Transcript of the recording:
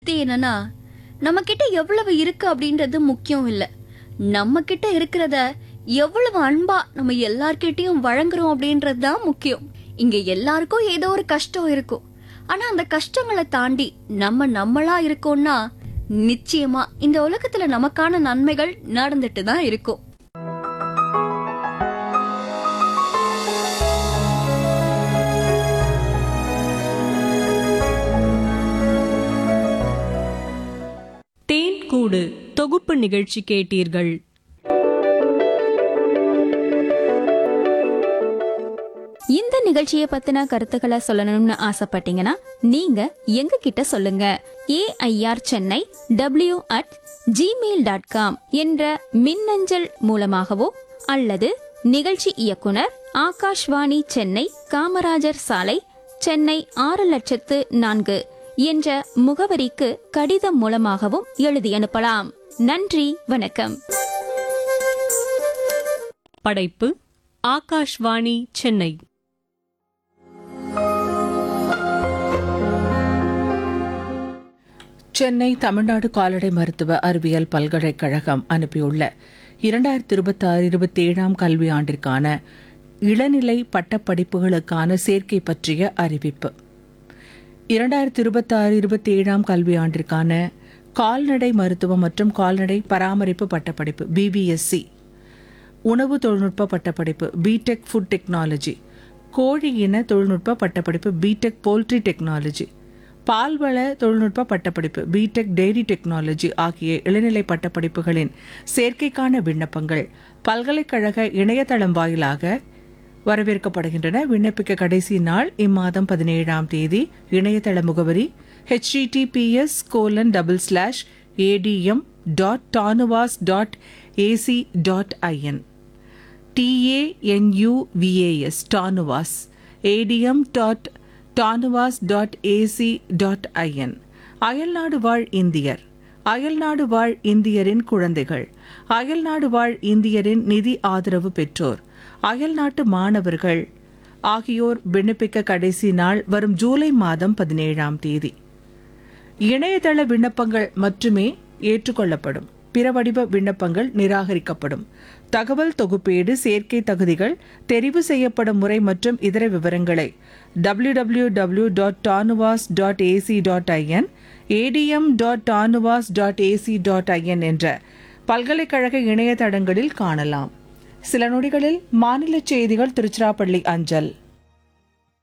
கருத்து என்னன்னா நம்ம கிட்ட எவ்வளவு இருக்கு அப்படின்றது முக்கியம் இல்ல நம்ம கிட்ட இருக்கிறத எவ்வளவு அன்பா நம்ம எல்லார்கிட்டயும் வழங்குறோம் அப்படின்றது தான் முக்கியம் இங்க எல்லாருக்கும் ஏதோ ஒரு கஷ்டம் இருக்கும் ஆனா அந்த கஷ்டங்களை தாண்டி நம்ம நம்மளா இருக்கோம்னா நிச்சயமா இந்த உலகத்துல நமக்கான நன்மைகள் நடந்துட்டு தான் இருக்கும் தேன் கூடு தொகுப்பு நிகழ்ச்சி கேட்டீர்கள் இந்த நிகழ்ச்சியை பத்தின கருத்துக்களை சொல்லணும்னு ஆசைப்பட்டீங்கன்னா நீங்க எங்க கிட்ட சொல்லுங்க AIR Chennai W at Gmail dot com என்ற மின்னஞ்சல் மூலமாகவோ அல்லது நிகழ்ச்சி இயக்குனர் ஆகாஷ்வாணி சென்னை காமராஜர் சாலை சென்னை ஆறு லட்சத்து நான்கு என்ற முகவரிக்கு கடிதம் மூலமாகவும் எழுதி அனுப்பலாம் நன்றி வணக்கம் படைப்பு ஆகாஷ்வாணி சென்னை சென்னை தமிழ்நாடு கால்நடை மருத்துவ அறிவியல் பல்கலைக்கழகம் அனுப்பியுள்ள இரண்டாயிரத்தி இருபத்தி ஆறு இருபத்தி ஏழாம் கல்வி ஆண்டிற்கான இளநிலை பட்டப்படிப்புகளுக்கான சேர்க்கை பற்றிய அறிவிப்பு இரண்டாயிரத்தி இருபத்தி ஆறு இருபத்தி ஏழாம் கல்வி ஆண்டிற்கான கால்நடை மருத்துவம் மற்றும் கால்நடை பராமரிப்பு பட்டப்படிப்பு பிபிஎஸ்சி உணவு தொழில்நுட்ப பட்டப்படிப்பு பிடெக் ஃபுட் டெக்னாலஜி கோழி இன தொழில்நுட்ப பட்டப்படிப்பு பிடெக் போல்ட்ரி டெக்னாலஜி பால்வள தொழில்நுட்ப பட்டப்படிப்பு பிடெக் டெய்ரி டெக்னாலஜி ஆகிய இளநிலை பட்டப்படிப்புகளின் சேர்க்கைக்கான விண்ணப்பங்கள் பல்கலைக்கழக இணையதளம் வாயிலாக வரவேற்கப்படுகின்றன விண்ணப்பிக்க கடைசி நாள் இம்மாதம் பதினேழாம் தேதி இணையதள முகவரி https colon double slash ATM dot Tanuvas dot AC dot IN TANUVAS TANUVAS ATM dot Tanuvas dot AC dot IN அயல்நாடு வாழ் இந்தியர் அயல்நாடு வாழ் இந்தியரின் குழந்தைகள் அயல்நாடு வாழ் இந்தியரின் நிதி ஆதரவு பெற்றோர் அயல்நாட்டு மாணவர்கள் ஆகியோர் விண்ணப்பிக்க கடைசி நாள் வரும் ஜூலை மாதம் பதினேழாம் தேதி இணையதள விண்ணப்பங்கள் மட்டுமே ஏற்றுக்கொள்ளப்படும் பிற வடிவ விண்ணப்பங்கள் நிராகரிக்கப்படும் தகவல் தொகுப்பீடு சேர்க்கை தகுதிகள் தெரிவு செய்யப்படும் முறை மற்றும் இதர விவரங்களை W W W dot Tanuvas dot AC dot IN ATM dot Tanuvas dot AC dot IN என்ற பல்கலைக்கழக இணையதளங்களில் காணலாம் சில நொடிகளில் மாநில செய்திகள் திருச்சிராப்பள்ளி அஞ்சல்